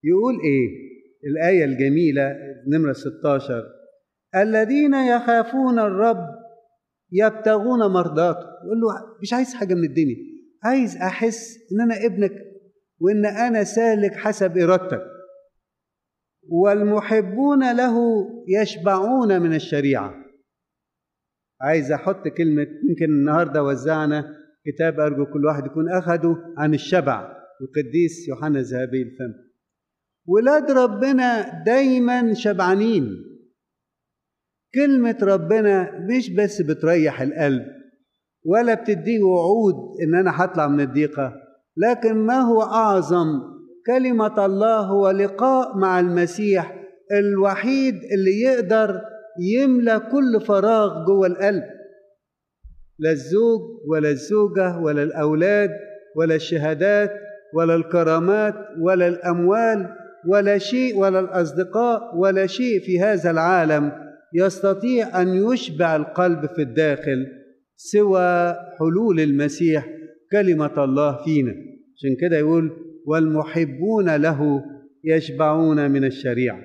يقول ايه الايه الجميله نمره 16 الذين يخافون الرب يبتغون مرضاته يقول له مش عايز حاجه من الدنيا عايز احس ان انا ابنك وان انا سالك حسب ارادتك والمحبون له يشبعون من الشريعه عايز احط كلمه يمكن النهارده وزعنا كتاب ارجو كل واحد يكون اخده عن الشبع القديس يوحنا ذهبي الفم ولاد ربنا دايما شبعانين كلمة ربنا مش بس بتريح القلب ولا بتديه وعود ان انا هطلع من الضيقة لكن ما هو اعظم كلمة الله هو لقاء مع المسيح الوحيد اللي يقدر يملى كل فراغ جوه القلب لا الزوج ولا الزوجة ولا الأولاد ولا الشهادات ولا الكرامات ولا الأموال ولا شيء ولا الأصدقاء ولا شيء في هذا العالم يستطيع أن يشبع القلب في الداخل سوى حلول المسيح كلمة الله فينا عشان كده يقول والمحبون له يشبعون من الشريعة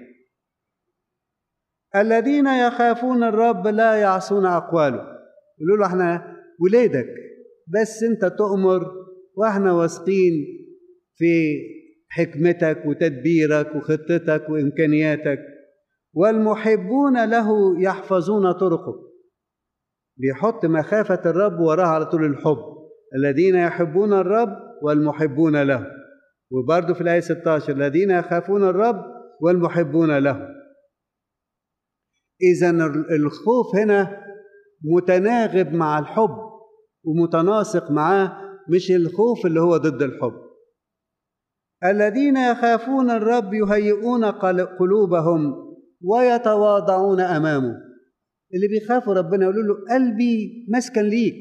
الذين يخافون الرب لا يعصون أقواله يقولوا له احنا ولادك بس انت تؤمر واحنا واثقين في حكمتك وتدبيرك وخطتك وامكانياتك والمحبون له يحفظون طرقه بيحط مخافة الرب وراها على طول الحب الذين يحبون الرب والمحبون له وبرضه في الآية 16 الذين يخافون الرب والمحبون له إذا الخوف هنا متناغب مع الحب ومتناسق معاه مش الخوف اللي هو ضد الحب الذين يخافون الرب يهيئون قلوبهم ويتواضعون امامه اللي بيخافوا ربنا يقولوا له قلبي مسكن ليك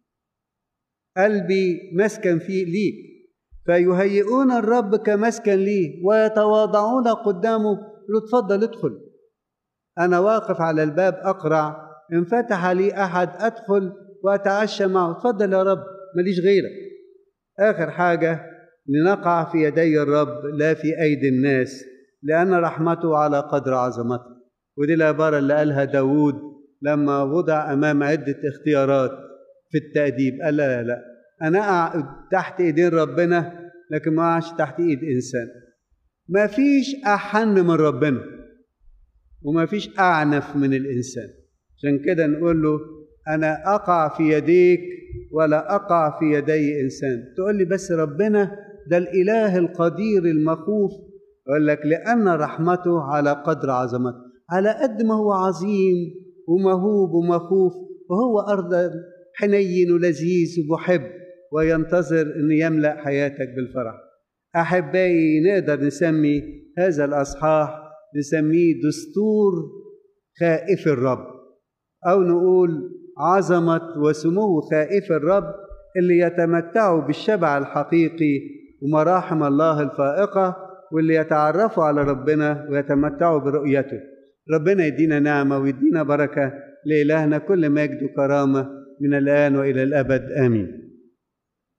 قلبي مسكن فيه ليك فيهيئون الرب كمسكن ليه ويتواضعون قدامه له اتفضل ادخل انا واقف على الباب اقرع ان فتح لي احد ادخل واتعشى معه اتفضل يا رب ماليش غيرك اخر حاجه لنقع في يدي الرب لا في ايدي الناس لان رحمته على قدر عظمته ودي العباره اللي قالها داوود لما وضع امام عده اختيارات في التاديب قال لا لا لا انا اقعد تحت ايدين ربنا لكن ما اقعدش تحت ايد انسان ما فيش احن من ربنا وما فيش اعنف من الانسان عشان كده نقول له انا اقع في يديك ولا اقع في يدي انسان تقول لي بس ربنا ده الاله القدير المخوف يقول لك لان رحمته على قدر عظمته على قد ما هو عظيم ومهوب ومخوف وهو ارض حنين ولذيذ ومحب وينتظر ان يملا حياتك بالفرح احبائي نقدر نسمي هذا الاصحاح نسميه دستور خائف الرب او نقول عظمه وسمو خائف الرب اللي يتمتعوا بالشبع الحقيقي ومراحم الله الفائقه واللي يتعرفوا على ربنا ويتمتعوا برؤيته ربنا يدينا نعمه ويدينا بركه لالهنا كل مجد وكرامه من الان والى الابد امين